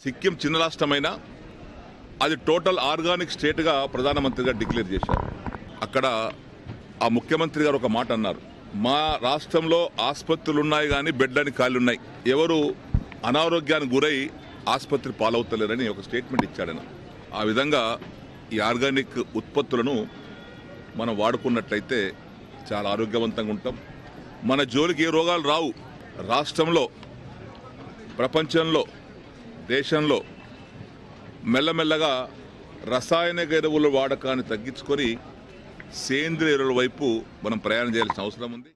సిక్కిం చిన్న రాష్ట్రమైనా అది total organic స్టేట్గా ప్రధానమంత్రిగా డిక్లేర్ చేశారు అక్కడ ఆ ముఖ్యమంత్రి గారు ఒక మాట అన్నారు మా రాష్ట్రంలో ఆసుపత్రులు ఉన్నాయి కానీ బెడ్లని ఖాళీ ఉన్నాయి ఎవరు అనారోగ్యానికి గురై ఆసుపత్రి పాలవుతలేరని ఒక స్టేట్మెంట్ ఇచ్చాడన ఆ విధంగా ఈ ఆర్గానిక్ ఉత్పత్తులను మనం వాడుకున్నట్లయితే చాలా ఆరోగ్యవంతంగా ఉంటాం మన జోలికి ఏ రోగాలు రావు రాష్ట్రంలో ప్రపంచంలో దేశంలో మెల్లమెల్లగా రసాయనిక ఎరువుల వాడకాన్ని తగ్గించుకొని సేంద్రియ ఎరువుల వైపు మనం ప్రయాణం చేయాల్సిన అవసరం ఉంది